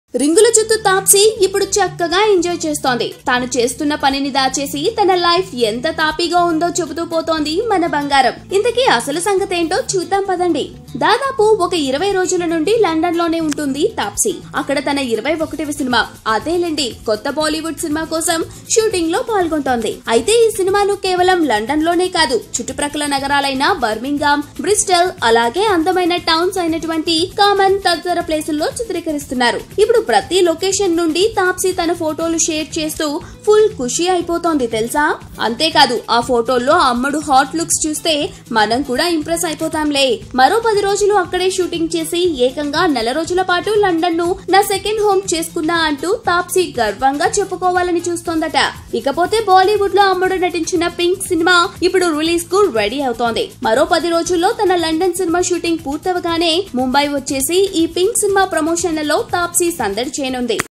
రింగుల చుట్టూ తాప్సీ ఇప్పుడు చక్కగా ఎంజాయ్ చేస్తోంది తాను చేస్తున్న పనిని దాచేసి తన లైఫ్ ఎంత తాపీగా ఉందో చెబుతూ పోతోంది మన బంగారం ఇంతకీ అసలు సంగతి ఏంటో చూద్దాం పదండి దాదాపు ఒక ఇరవై రోజుల నుండి లండన్ లోనే ఉంటుంది తాప్సీ అక్కడ తన ఇరవై ఒకటివ సినిమా అదేలేండి కొత్త బాలీవుడ్ సినిమా కోసం షూటింగ్ లో పాల్గొంటోంది అయితే ఈ సినిమాను కేవలం లండన్ లోనే కాదు చుట్టుప్రక్కల నగరాలైన బర్మింగామ్ బ్రిస్టల్ అలాగే అందమైన టౌన్స్ అయినటువంటి కామన్ తదితర ప్లేసుల్లో చిత్రీకరిస్తున్నారు ఇప్పుడు ప్రతి లొకేషన్ నుండి తాప్సీ తన ఫోటోలు షేర్ చేస్తూ ఫుల్ ఖుషి అయిపోతోంది తెలుసా అంతేకాదు ఆ ఫోటోల్లో అమ్మడు హాట్ లుక్స్ చూస్తే మనం కూడా ఇంప్రెస్ అయిపోతాంలే మరో పది రోజులు అక్కడే షూటింగ్ చేసి ఏకంగా నెల రోజుల పాటు లండన్ ను నా సెకండ్ హోమ్ చేసుకున్నా అంటూ తాప్సీ గర్వంగా చెప్పుకోవాలని చూస్తోందట ఇకపోతే బాలీవుడ్ లో అమ్మడు నటించిన పింక్ సినిమా ఇప్పుడు రిలీజ్ కు రెడీ అవుతోంది మరో పది రోజుల్లో తన లండన్ సినిమా షూటింగ్ పూర్తవగానే ముంబై వచ్చేసి ఈ పింక్ సినిమా ప్రమోషన్లలో తాప్సీ సందడి చేయనుంది